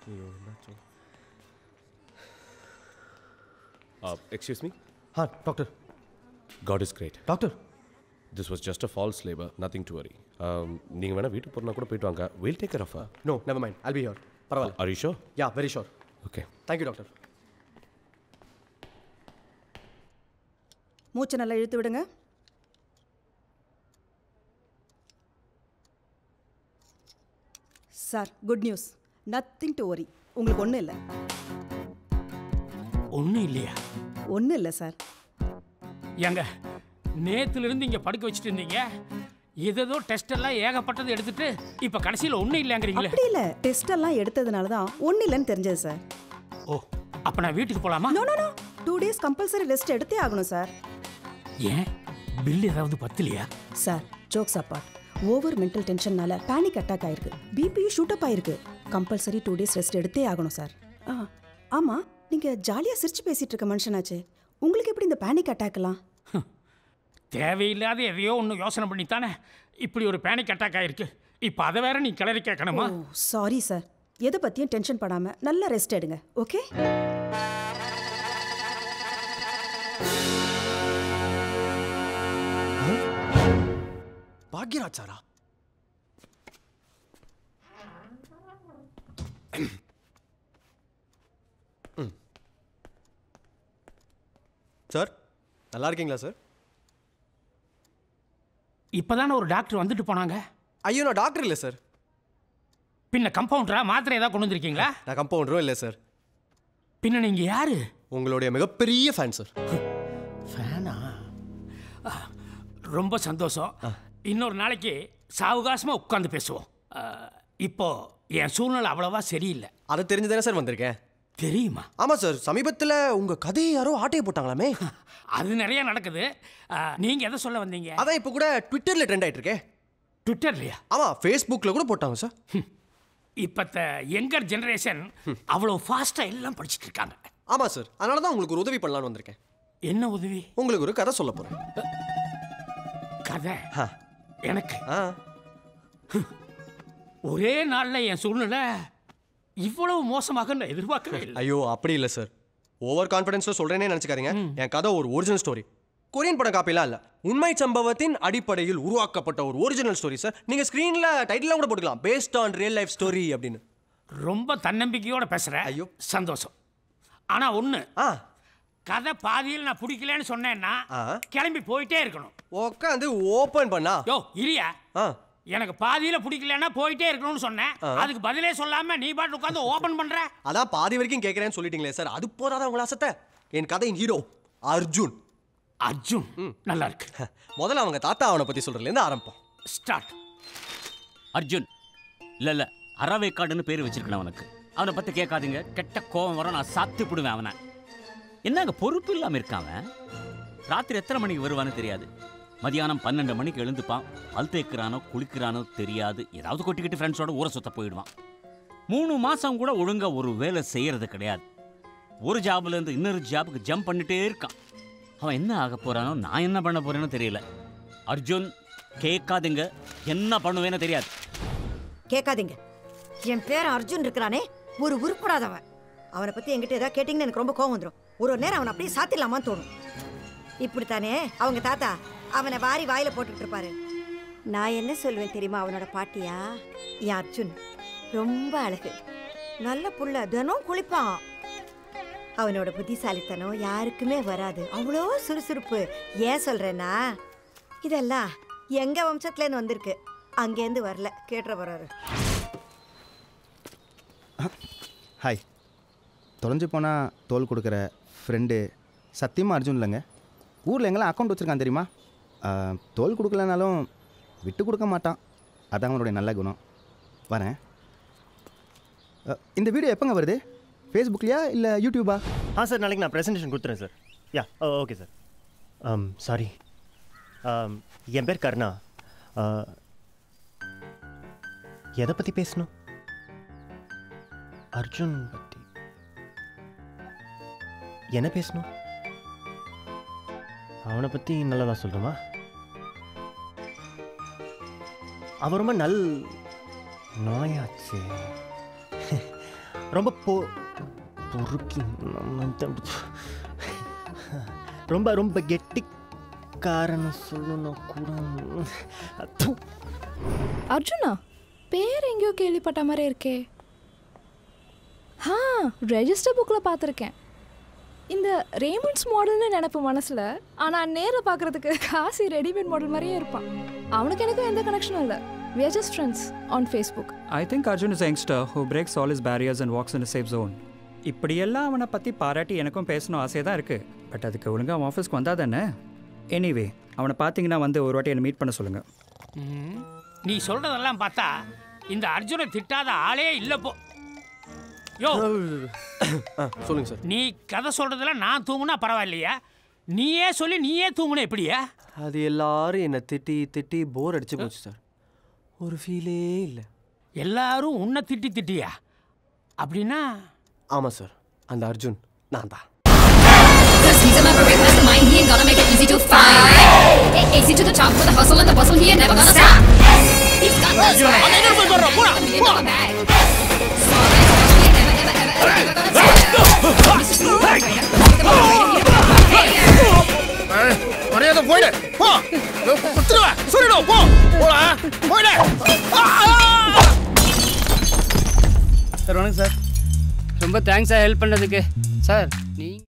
Excuse me ah doctor God is great doctor this was just a false labour nothing to worry நீங்கள் வேணால் வீட்டுக்கு போனால் கூட போயிட்டு வாங்க will take care of no never mind I'll be here பரவாயில்ல are you sure ya very sure okay thank you doctor மூச்சு நல்லா இழுத்து விடுங்க sir good news nothing to worry உங்களுக்கு ஒன்றும் இல்லை ஒன்றும் இல்லையா ஒன்றும் இல்லை சார் ஏங்க நேத்துல இருந்து இங்க படுக்க வச்சுட்டு இருந்தீங்க ஏதேதோ டெஸ்ட் எல்லாம் ஏகப்பட்டது எடுத்துட்டு இப்ப கடைசியில் ஒன்றும் இல்லைங்கிறீங்களே அப்படி இல்லை டெஸ்ட் எல்லாம் எடுத்ததுனால தான் ஒன்றும் இல்லைன்னு தெரிஞ்சது சார் ஓ அப்ப நான் வீட்டுக்கு போலாமா no no no two days compulsory rest எடுத்தே ஆகணும் சார் ஏன் பில் ஏதாவது பத்தலையா sir jokes apart over mental டென்ஷன்னால பேனிக் அட்டாக் ஆயிருக்கு பிபியும் ஷூட் அப் ஆயிருக்கு கம்பல்சரி டூ டேஸ் ரெஸ்ட் எடுத்தே ஆகணும் சார் ஆ ஆமாம் நீங்கள் ஜாலியாக சிரிச்சு பேசிட்டு இருக்க மனுஷனாச்சே உங்களுக்கு எப்படி இந்த பேனிக் அட்டாக்லாம் தேவையில்லாத எதையோ ஒன்று யோசனை பண்ணித்தானே இப்படி ஒரு பேனிக் அட்டாக் ஆயிருக்கு இப்போ அதை வேற நீ கிளறி கேட்கணுமா ஓ சாரி சார் எதை பற்றியும் டென்ஷன் படாமல் நல்லா ரெஸ்ட் எடுங்க ஓகே பாக்யராஜ் சாரா சார் நல்லா இருக்கீங்களா சார் இப்போதானே ஒரு டாக்டர் வந்துட்டு போனாங்க ஐயோ நான் டாக்டர் இல்லை சார் பின்ன கம்பவுண்டரா மாத்திரை ஏதாவது கொண்டு வந்திருக்கீங்களா நான் கம்பவுண்டரும் இல்லை சார் பின்ன நீங்க யாரு உங்களுடைய மிகப்பெரிய ஃபேன் சார் ஃபேனா ஆ, ரொம்ப சந்தோஷம் இன்னொரு நாளைக்கு சாவகாசமாக உட்காந்து பேசுவோம் ஆ, இப்போ என் சூழ்நிலை அவ்வளவா சரியில்லை அதை தெரிஞ்சு தானே சார் வந்திருக்கேன் தெரியுமா ஆமாம் சார் சமீபத்தில் உங்கள் கதையை யாரோ ஆட்டையை போட்டாங்களாமே அது நிறைய நடக்குது ஆ, நீங்க எதை சொல்ல வந்தீங்க அதான் இப்போ கூட ட்விட்டரில் ட்ரெண்ட் ஆயிட்டு இருக்கே ட்விட்டர்லையா ஆமாம் ஃபேஸ்புக்கில் கூட போட்டாங்க சார் இப்பத்த யங்கர் ஜெனரேஷன் அவ்வளோ ஃபாஸ்ட்டாக எல்லாம் படிச்சுட்டு இருக்காங்க ஆமாம் சார் அதனால தான் உங்களுக்கு ஒரு உதவி பண்ணலான்னு வந்திருக்கேன் என்ன உதவி உங்களுக்கு ஒரு கதை சொல்ல போகிறேன் கதை ஆ. எனக்கு ஆ ஒரே நாளில் என் சூழ்நிலை இவ்வளவு மோசமாக நான் எதிர்பார்க்கவே இல்லை ஐயோ அப்படி இல்லை சார் ஓவர் கான்ஃபிடன்ஸில் சொல்கிறேனே நினச்சிக்காதீங்க என் கதை ஒரு ஒரிஜினல் ஸ்டோரி கொரியன் படம் காப்பிலாம் இல்லை உண்மை சம்பவத்தின் அடிப்படையில் உருவாக்கப்பட்ட ஒரு ஒரிஜினல் ஸ்டோரி சார் நீங்கள் ஸ்க்ரீனில் டைட்டிலாம் கூட போட்டுக்கலாம் based on real life story அப்படின்னு ரொம்ப தன்னம்பிக்கையோட பேசுகிறேன் ஐயோ. சந்தோஷம் ஆனால் ஒன்று ஆ கதை பாதியில் நான் பிடிக்கலன்னு சொன்னேன்னா ஆ. கிளம்பி போயிட்டே இருக்கணும் உட்காந்து ஓப்பன் பண்ணா யோ இரியா ஆ எனக்கு பாதியில் பிடிக்கலன்னா போயிட்டே இருக்கணும்னு சொன்னேன் அதுக்கு பதிலே சொல்லாம நீ பாட்டு உட்காந்து ஓபன் பண்ற அதான் பாதி வரைக்கும் கேட்குறேன்னு சொல்லிட்டீங்களே சார் அது போதாதான் உங்களை அசத்த என் கதையின் ஹீரோ அர்ஜுன் அர்ஜுன் நல்லா இருக்கு முதல்ல அவங்க தாத்தா அவனை பற்றி சொல்கிறதுலேருந்து ஆரம்பிப்போம் ஸ்டார்ட் அர்ஜுன் இல்லை இல்லை அறவேக்காடுன்னு பேர் வச்சிருக்கேன் அவனுக்கு அவனை பற்றி கேட்காதீங்க கெட்ட கோவம் வரும் நான் சாத்து போடுவேன் அவனை என்னங்க பொறுப்பு இல்லாமல் இருக்கான் அவன் ராத்திரி எத்தனை மணிக்கு வருவான்னு தெரியாது மதியானம் பன்னெண்டு மணிக்கு எழுந்துப்பான் பல் தேய்க்கிறானோ குளிக்கிறானோ தெரியாது ஏதாவது கொட்டிக்கிட்டு ஃப்ரெண்ட்ஸோட ஊரை சுத்த போயிடுவான் மூணு மாதம் கூட ஒழுங்கா ஒரு வேலை செய்யறது கிடையாது ஒரு ஜாப்ல இருந்து இன்னொரு ஜாபுக்கு ஜம்ப் பண்ணிட்டே இருக்கான் அவன் என்ன ஆக போறானோ நான் என்ன பண்ண போறேனோ தெரியல அர்ஜுன் கேட்காதீங்க என்ன பண்ணுவேன்னு தெரியாது கேட்காதீங்க என் பேர் அர்ஜுன் இருக்கிறானே ஒரு உருப்படாதவன் அவனை பத்தி என்கிட்ட ஏதாவது கேட்டிங்கன்னு எனக்கு ரொம்ப கோவம் வந்துடும் ஒரு ஒரு நேரம் அவனை அப்படியே சாத்திடலாமான்னு தோணும் இப்படித்தானே அவங்க தாத்தா அவனை வாரி வாயில போட்டுட்டு இருப்பாரு நான் என்ன சொல்லுவேன் தெரியுமா அவனோட பாட்டியா என் அர்ஜுன் ரொம்ப அழகு நல்ல புள்ள தினம் குளிப்பான் அவனோட புத்திசாலித்தனம் யாருக்குமே வராது அவ்வளோ சுறுசுறுப்பு ஏன் சொல்றேன்னா இதெல்லாம் எங்க வம்சத்துலேருந்து வந்திருக்கு அங்கேருந்து வரல கேட்டுற போறாரு ஹாய் தொலைஞ்சு போனால் தோல் கொடுக்குற ஃப்ரெண்டு சத்தியமாக அர்ஜுன் இல்லைங்க ஊரில் எங்கெல்லாம் அக்கௌண்ட் வச்சுருக்கான் தெரியுமா ஆ, தோல் கொடுக்கலனாலும் விட்டு கொடுக்க மாட்டான் அதான் அவனுடைய நல்ல குணம் வரேன் அ, இந்த வீடியோ எப்போங்க வருது ஃபேஸ்புக்லையா இல்லை யூடியூபா ஆ சார் நாளைக்கு நான் ப்ரெசன்டேஷன் கொடுத்துறேன் sir ya okay sir sorry என் பேர் கருணா ஆ, எதை பற்றி பேசணும் அர்ஜுன் பற்றி என்ன பேசணும் அவனை பற்றி நல்லதா சொல்கிறோமா அவன் ரொம்ப நல் நோயாச்சு ரொம்ப பொ பொறுக்கி நம்ம இந்த- ரொம்ப ரொம்ப கெட்டிக்காரன்னு சொல்லணும் கூட அத்து. அர்ஜுனா பேர் எங்கேயோ கேள்விப்பட்ட மாதிரி இருக்கே ஆ ரெஜிஸ்டர் புக்கில் பார்த்துருக்கேன் இந்த ரேமண்ட்ஸ் மாடல்னு நினப்பு மனசில் ஆனால் நேரில் பார்க்குறதுக்கு காசி ரெடிமேட் மாடல் மாதிரியே இருப்பான் அவனுக்கு எனக்கும் எந்த கனெக்ஷனும் இல்லை we are just friends on Facebook I think Arjun is a youngster who breaks all his barriers and walks in a safe zone. இப்படியெல்லாம் அவனை பற்றி பாராட்டி எனக்கும் பேசணும் ஆசையாக தான் இருக்குது பட் அதுக்கு ஒழுங்காக அவன் ஆஃபீஸ்க்கு வந்தா தானே எனிவே அவனை பார்த்தீங்கன்னா வந்து ஒரு வாட்டி என்னை மீட் பண்ண சொல்லுங்கள் ம், நீ சொல்றதெல்லாம் பார்த்தா இந்த அர்ஜுனை திட்டாத ஆளே இல்லை போ யோ ஆ சொல்லுங்க சார் நீ கதை சொல்றதுல நான் தூங்குனா பரவாயில்லையா நீயே சொல்லி நீயே தூங்குன எப்படியா அது எல்லாரும் என்னை திட்டி திட்டி போர் அடிச்சு போச்சு சார் ஒரு ஃபீலே இல்லை எல்லாரும் உன்னை திட்டி திட்டியா அப்படின்னா ஆமாம் சார் அந்த அர்ஜுன் நான் தான் Cause he's a maverick mastermind, he ain't gonna make it easy to find. Easy to the top with the hustle and the bustle, he ain't never gonna stop. He's got the swag. Million dollar bag. Small and special, he ain't never, ever, ever, ever, ever gonna stop. He's a smooth operator, he's the motivator, he's the motivator. மரியாதை போயிடு போ குத்துருவேன் சொல்லிடும் போ போடா போயிடு sir வணக்கம் sir ரொம்ப thanks sir help பண்ணதுக்கு சார் நீ